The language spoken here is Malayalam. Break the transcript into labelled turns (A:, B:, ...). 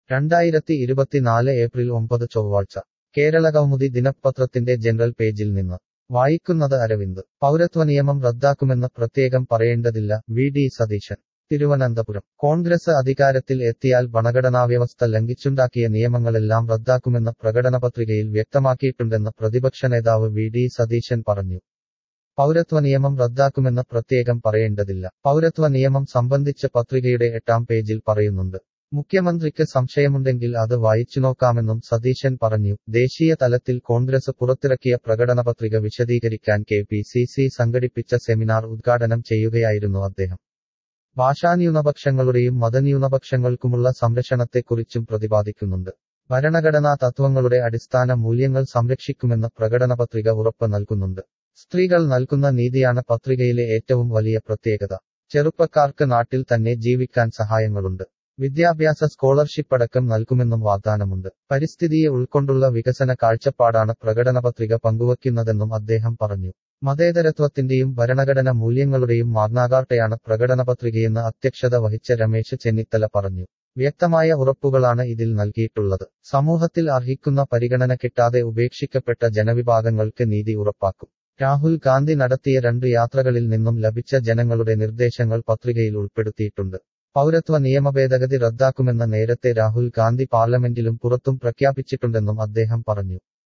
A: രണ്ടായിരത്തി ഇരുപത്തിനാല് ഏപ്രിൽ ഒമ്പത് ചൊവ്വാഴ്ച കേരള കൗമുദി ദിനപത്രത്തിന്റെ ജനറൽ പേജിൽ നിന്ന് വായിക്കുന്നത് അരവിന്ദ് പൗരത്വനിയമം റദ്ദാക്കുമെന്ന് പ്രത്യേകം പറയേണ്ടതില്ല വി ഡി സതീശൻ തിരുവനന്തപുരം കോൺഗ്രസ് അധികാരത്തിൽ എത്തിയാൽ ഭരണഘടനാവ്യവസ്ഥ ലംഘിച്ചുണ്ടാക്കിയ നിയമങ്ങളെല്ലാം റദ്ദാക്കുമെന്ന് പ്രകടനപത്രികയിൽ വ്യക്തമാക്കിയിട്ടുണ്ടെന്ന് പ്രതിപക്ഷ നേതാവ് വി ഡി സതീശൻ പറഞ്ഞു പൗരത്വ നിയമം റദ്ദാക്കുമെന്ന് പ്രത്യേകം പറയേണ്ടതില്ല പൗരത്വ നിയമം സംബന്ധിച്ച് പത്രികയുടെ എട്ടാം പേജിൽ പറയുന്നുണ്ട് മുഖ്യമന്ത്രിക്ക് സംശയമുണ്ടെങ്കിൽ അത് വായിച്ചുനോക്കാമെന്നും സതീശൻ പറഞ്ഞു ദേശീയ തലത്തിൽ കോൺഗ്രസ് പുറത്തിറക്കിയ പ്രകടനപത്രിക വിശദീകരിക്കാൻ കെ പി സി സി സംഘടിപ്പിച്ച സെമിനാർ ഉദ്ഘാടനം ചെയ്യുകയായിരുന്നു അദ്ദേഹം ഭാഷാന്യൂനപക്ഷങ്ങളുടെയും മതന്യൂനപക്ഷങ്ങൾക്കുമുള്ള സംരക്ഷണത്തെക്കുറിച്ചും പ്രതിപാദിക്കുന്നുണ്ട് ഭരണഘടനാ തത്വങ്ങളുടെ അടിസ്ഥാന മൂല്യങ്ങൾ സംരക്ഷിക്കുമെന്ന് പ്രകടനപത്രിക ഉറപ്പ് നൽകുന്നുണ്ട് സ്ത്രീകൾ നൽകുന്ന നീതിയാണ് പത്രികയിലെ ഏറ്റവും വലിയ പ്രത്യേകത ചെറുപ്പക്കാർക്ക് നാട്ടിൽ തന്നെ ജീവിക്കാൻ സഹായങ്ങളുണ്ട് വിദ്യാഭ്യാസ സ്കോളർഷിപ്പ് അടക്കം നൽകുമെന്നും വാഗ്ദാനമുണ്ട് പരിസ്ഥിതിയെ ഉൾക്കൊണ്ടുള്ള വികസന കാഴ്ചപ്പാടാണ് പ്രകടനപത്രിക പങ്കുവയ്ക്കുന്നതെന്നും അദ്ദേഹം പറഞ്ഞു മതേതരത്വത്തിന്റെയും ഭരണഘടന മൂല്യങ്ങളുടെയും മാഗ്നാകാർട്ടയാണ് പ്രകടനപത്രികയെന്ന് അധ്യക്ഷത വഹിച്ച രമേശ് ചെന്നിത്തല പറഞ്ഞു വ്യക്തമായ ഉറപ്പുകളാണ് ഇതിൽ നൽകിയിട്ടുള്ളത് സമൂഹത്തിൽ അർഹിക്കുന്ന പരിഗണന കിട്ടാതെ ഉപേക്ഷിക്കപ്പെട്ട ജനവിഭാഗങ്ങൾക്ക് നീതി ഉറപ്പാക്കും രാഹുൽ ഗാന്ധി നടത്തിയ രണ്ട് യാത്രകളിൽ നിന്നും ലഭിച്ച ജനങ്ങളുടെ നിർദ്ദേശങ്ങൾ പത്രികയിൽ ഉൾപ്പെടുത്തിയിട്ടുണ്ട് പൗരത്വ നിയമഭേദഗതി റദ്ദാക്കുമെന്ന് നേരത്തെ രാഹുൽ ഗാന്ധി പാർലമെന്റിലും പുറത്തും പ്രഖ്യാപിച്ചിട്ടുണ്ടെന്നും അദ്ദേഹം പറഞ്ഞു